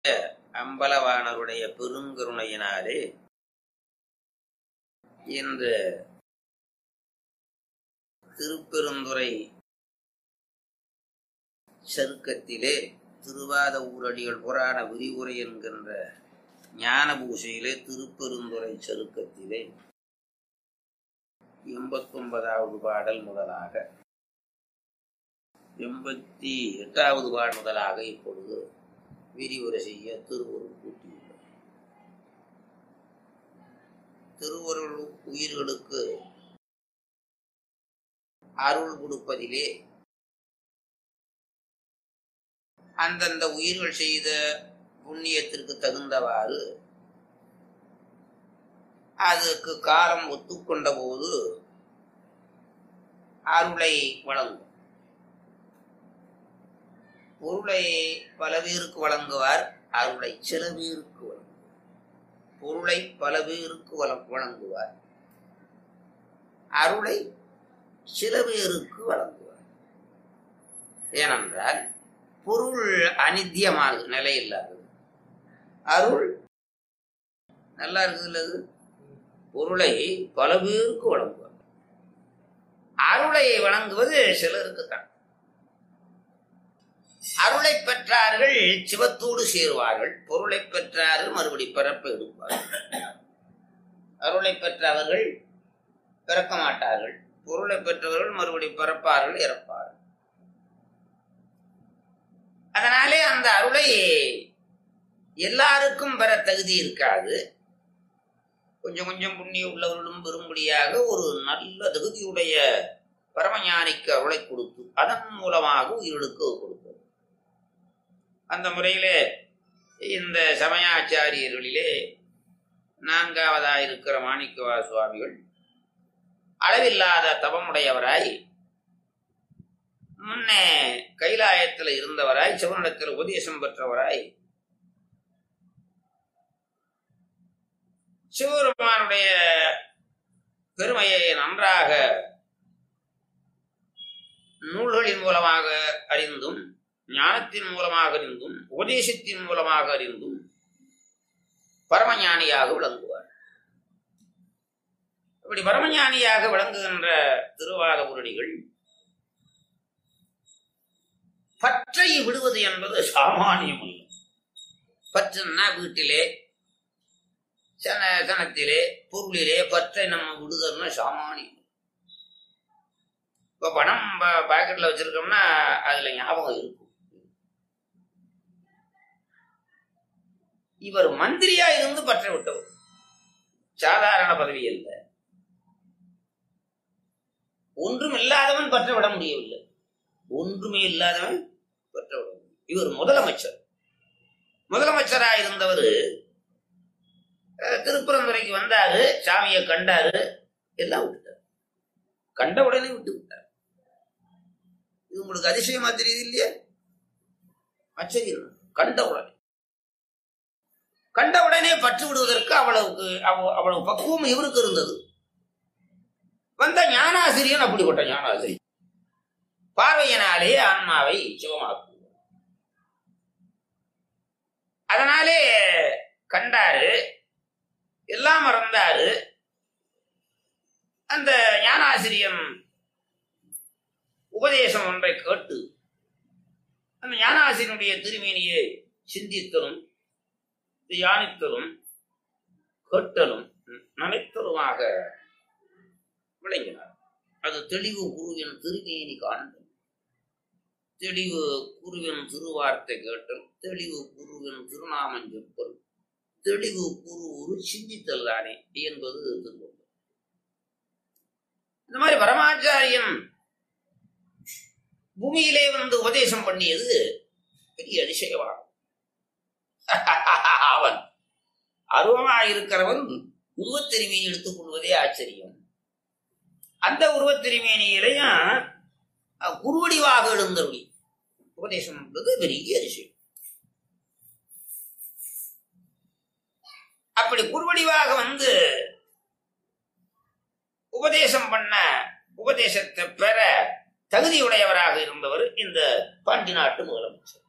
அம்பலவாணருடைய பெருங்கருணையினாலே இந்த திருப்பெருந்துறை சருக்கத்திலே திருவாத ஊரடிகள் புராண விரிவுரை என்கின்ற ஞான பூசையிலே திருப்பெருந்துறை சருக்கத்திலே எண்பத்தொன்பதாவது பாடல் முதலாக எண்பத்தி எட்டாவது பாடல் முதலாக இப்பொழுது விரிவுரை செய்ய திருவருள் கூட்டியுள்ளார் திருவருள் உயிர்களுக்கு அருள் கொடுப்பதிலே அந்தந்த உயிர்கள் செய்த புண்ணியத்திற்கு தகுந்தவாறு அதுக்கு காலம் ஒத்துக்கொண்ட போது அருளை வழங்கும் பொருளை பல பேருக்கு வழங்குவார் அருளை சில பேருக்கு வழங்குவார் பொருளை பல பேருக்கு வழ- வழங்குவார் அருளை சில பேருக்கு வழங்குவார் ஏனென்றால் பொருள் அனித்தியமானது நிலை இல்லாதது அருள் நல்லா இருக்குதுல்ல அது பொருளை பல பேருக்கு வழங்குவார் அருளை வழங்குவது சிலருக்கு தான் அருளை பெற்றார்கள் சிவத்தோடு சேருவார்கள் பொருளை பெற்றார்கள் மறுபடி பிறப்பை எடுப்பார்கள் அருளை பெற்றவர்கள் பிறக்க மாட்டார்கள் பொருளை பெற்றவர்கள் மறுபடி பிறப்பார்கள் இறப்பார்கள் அதனாலே அந்த அருளை எல்லாருக்கும் பெற தகுதி இருக்காது கொஞ்சம் கொஞ்சம் புண்ணியம் உள்ளவர்களும் பெறும்படியாக ஒரு நல்ல தகுதியுடைய பரமஞானிக்கு அருளை கொடுத்து அதன் மூலமாக உயிர்களுக்கு கொடுப்பது அந்த முறையிலே இந்த சமயாச்சாரியர்களிலே நான்காவதாய் இருக்கிற மாணிக்கவா சுவாமிகள் அளவில்லாத தவமுடையவராய் முன்னே கைலாயத்தில் இருந்தவராய் சிவனிடத்தில் உபதேசம் பெற்றவராய் சிவபெருமானுடைய பெருமையை நன்றாக நூல்களின் மூலமாக அறிந்தும் ஞானத்தின் மூலமாக அறிந்தும் உபதேசத்தின் மூலமாக அறிந்தும் பரமஞானியாக விளங்குவார் இப்படி பரமஞானியாக விளங்குகின்ற திருவாத உருடிகள் பற்றை விடுவது என்பது சாமானியம் அல்ல பற்றுன்னா வீட்டிலே சன சனத்திலே பொருளிலே பற்றை நம்ம விடுதல்னா சாமானியம் இப்போ பணம் ப- பாக்கெட்ல வச்சிருக்கோம்னா அதுல ஞாபகம் இருக்கும் இவர் மந்திரியா இருந்து பற்ற விட்டவர் சாதாரண பதவி அல்ல ஒன்றும் இல்லாதவன் பற்ற விட முடியவில்லை ஒன்றுமே இல்லாதவன் பற்ற விட முடியும். இவர் முதலமைச்சர் முதலமைச்சரா இருந்தவர் திருப்பரந்துரைக்கு வந்தாரு சாமியை கண்டாரு எல்லாம் விட்டுட்டார் கண்ட உடனே விட்டு விட்டார் இது உங்களுக்கு அதிசயமா தெரியுது இல்லையா ஆச்சரியம் கண்ட உடனே கண்ட உடனே பற்று விடுவதற்கு அவ்வளவுக்கு அவ- அவ்வளவு பக்குவம் இவருக்கு இருந்தது வந்த ஞானாசிரியன் அப்படிப்பட்ட ஞானாசிரியன் பார்வையினாலே ஆன்மாவை சிவமாக்குவார் அதனாலே கண்டாரு எல்லாம் மறந்தாரு அந்த ஞானாசிரியம் உபதேசம் ஒன்றை கேட்டு அந்த ஞானாசிரியனுடைய திருமேனியை சிந்தித்தலும் தியானித்தலும் கேட்டலும் நினைத்தலுமாக விளங்கினார் அது தெளிவு குருவின் திருமேனி காண்பது தெளிவு குருவின் திருவார்த்தை கேட்டல் தெளிவு குருவின் திருநாமம் செப்பல் தெளிவு குரு ஒரு சிந்தித்தல் தானே என்பது திருவள்ளுவர் இந்த மாதிரி பரமாச்சாரியன் பூமியிலே வந்து உபதேசம் பண்ணியது பெரிய அதிசயமாகும் அவன் அருவமாயிருக்கிறவன் உருவத்திருமையை எடுத்துக் கொள்வதே ஆச்சரியம் அந்த உருவத்திருமேனியிலையும் அஹ், குருவடிவாக எழுந்தருளி உபதேசம் என்பது பெரிய அதிசயம் அப்படி குருவடிவாக வந்து உபதேசம் பண்ண உபதேசத்தை பெற தகுதியுடையவராக இருந்தவர் இந்த பாண்டி நாட்டு முதலமைச்சர்